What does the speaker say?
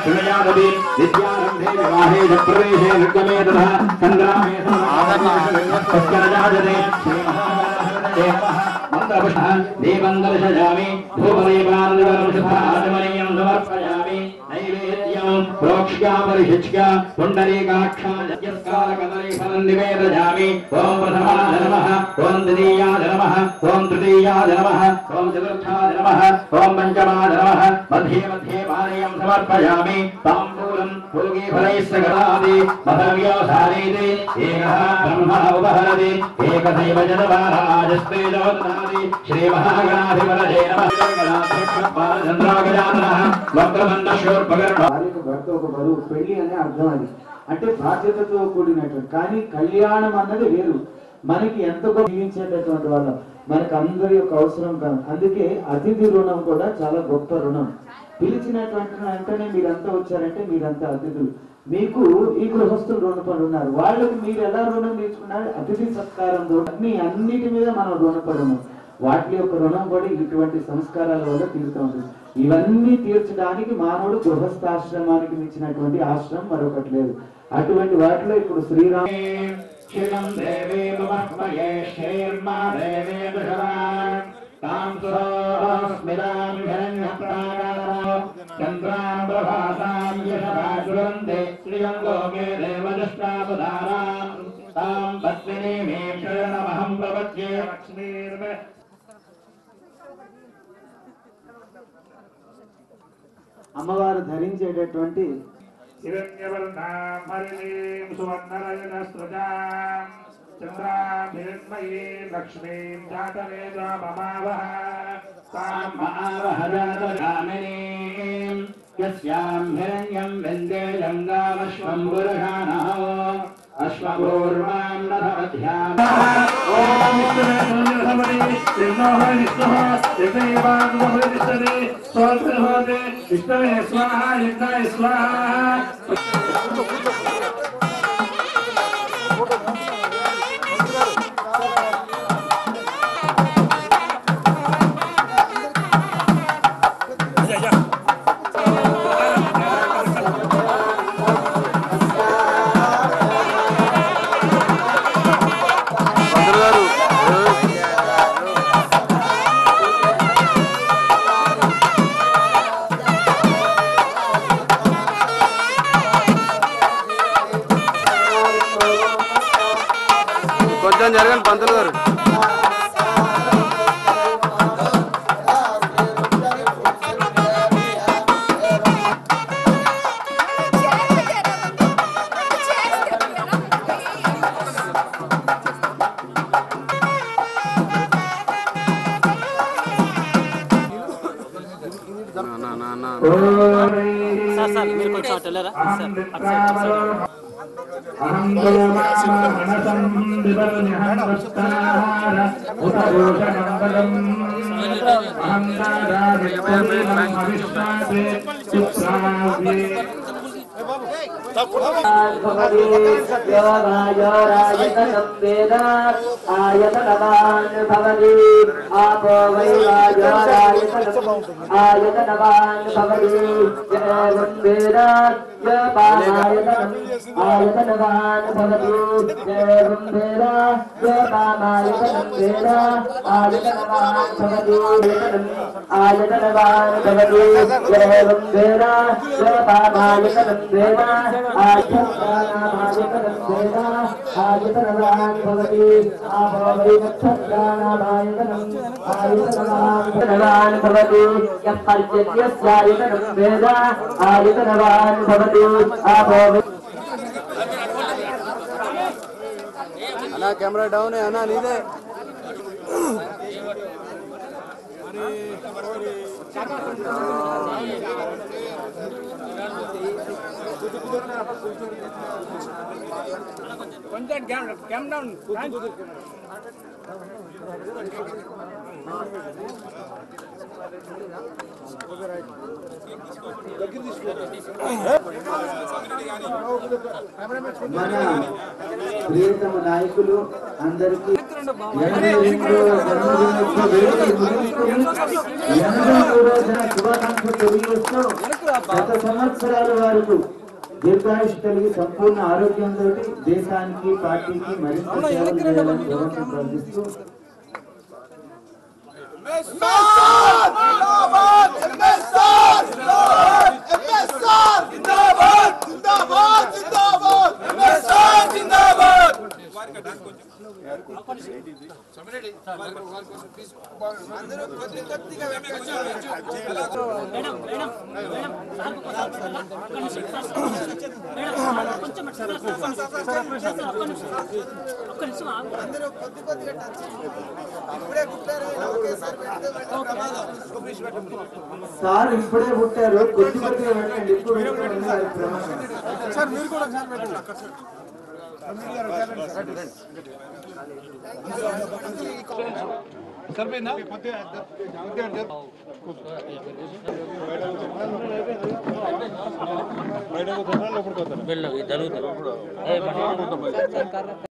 सुनयादपि विद्यारम्भे विवाहे च प्रवेशे निर्गमे ततः सङ्ग्रामे समजायते मन्त्रपुष्पः देवं दर्शयामि धूपदीपानन्दवंशभाजमनीयं समर्पयामि नैवेद्यं प्रोक्ष्या परिशिच्य पुण्डरीकाक्षं यस्कालकदलीफलं निवेदयामि ॐ प्रथमाय नमः ॐ द्वितीयाय नमः ॐ तृतीयाय नमः ॐ चतुर्थाय नमः ॐ पञ्चमाय नमः मध्ये मध्ये पानीयं समर्पयामि ताम्बूलं फुल्गीफलैः सकलादि मधव्योधारीति एकः ब्रह्मण उपहरति एकदैव जनवाराजस्ते जोदनादि श्रीमहागणाधिपतये नमः चन्द्रागजाननः वक्रमण्डशोर्पकर्ण భార్యకు భర్త ఒక బరువు పెళ్లి అనే అర్థం అది అంటే బాధ్యతతో కూడినటువంటి కానీ కళ్యాణం అన్నది వేరు మనకి ఎంతగా జీవించేటటువంటి వాళ్ళం మనకు అందరి యొక్క అవసరం కాదు అందుకే అతిథి రుణం కూడా చాలా గొప్ప రుణం పిలిచినటువంటి వెంటనే మీరంతా వచ్చారంటే మీరంతా అతిథులు మీకు ఈ గృహస్థులు రుణపడి ఉన్నారు వాళ్ళకి మీరు ఎలా రుణం తీసుకున్నారు అతిథి సత్కారం అన్ని అన్నిటి మీద మనం రుణపడము వాటి యొక్క రుణం కూడా ఇటువంటి సంస్కారాల వల్ల తీరుతూ ఉంటుంది ఇవన్నీ తీర్చడానికి మానవుడు గృహస్థాశ్రమానికి ఇచ్చినటువంటి ఆశ్రమం మరొకటి లేదు అటువంటి వాటిలో ఇప్పుడు శ్రీరామ శివం దేవే మమహ్మయే శ్రీర్మా దేవే దశవాన్ తాం సురోస్మిరాం హిరణ్యప్రాకారో చంద్రాం ప్రభాసాం యశభాసురంతే శ్రియం లోకే దేవదష్టాపదారాం తాం పద్మినీమేం శరణమహం ప్రపద్యే లక్ష్మీర్మే అమ్మవారు ధరించేటటువంటి हिरण्यवर्णां हरिणीं सुवर्णरजतस्रजां चन्द्राभिर्मयीं लक्ष्मीं जातवेदममावह तां महावहजातगामिनीम् यस्याम् हिरण्यम् विन्दे जङ्गामश्वम् पुरुषाणः अश्वपूर्वाम् नभवध्याम् विष्णवे स्वाहा यज्ञाय स्वाहा కొంచెం జరగండి పంతులు గారు నా నా నా సార్ సార్ మీరు కొంచెం అటు వెళ్ళరా సార్ అటు సైడ్ అటు సైడ్ అహం మనసం వివర్ణ్యహస్తార ఉతఘోషమంగళం అహం అవిశ్వాసే చిత్రావ్యే आयतनवान् भवति आपो वै आयतनवान् भवति एवं वेद जपामायतनम् आयतनवान् भवति एवं वेद जपामायतनं वेद आयतनवान् भवति वेतनम् आयतनवान् भवति एवं वेद जपामायतनं वेद आयतनामायतनं वेद आयतनवान् भवति आपो वै नक्षत्राणामायतनम् आयतनवान् भवति यः पर्जन्यस्यायतनं वेद आयतनवान् भवति आपो वै అన్నా కెమెరా డౌన్ అన్నా నీదే మన ప్రియతమ నాయకులు అందరికీ శుభాకాంక్షలు తెలియజేస్తూ గత సంవత్సరాల వరకు దీర్ఘాయుష్ కలిగి సంపూర్ణ ఆరోగ్యంతో దేశానికి పార్టీకి మరింత సేవలు చేయాలని భగవంతుని ప్రార్థిస్తూ మేడం మేడం మేడం సార్ ఒక్క నిమిషం సార్ మేడం కొంచెం సార్ సార్ ఒక్క నిమిషం ఒక్క నిమిషం ఆగు. సార్ ఇప్పుడే పుట్టారు కొద్ది కొద్దిగా పెట్టండి ఇప్పుడు పెట్టండి, అది ప్రమాదం. జరుగుతుంది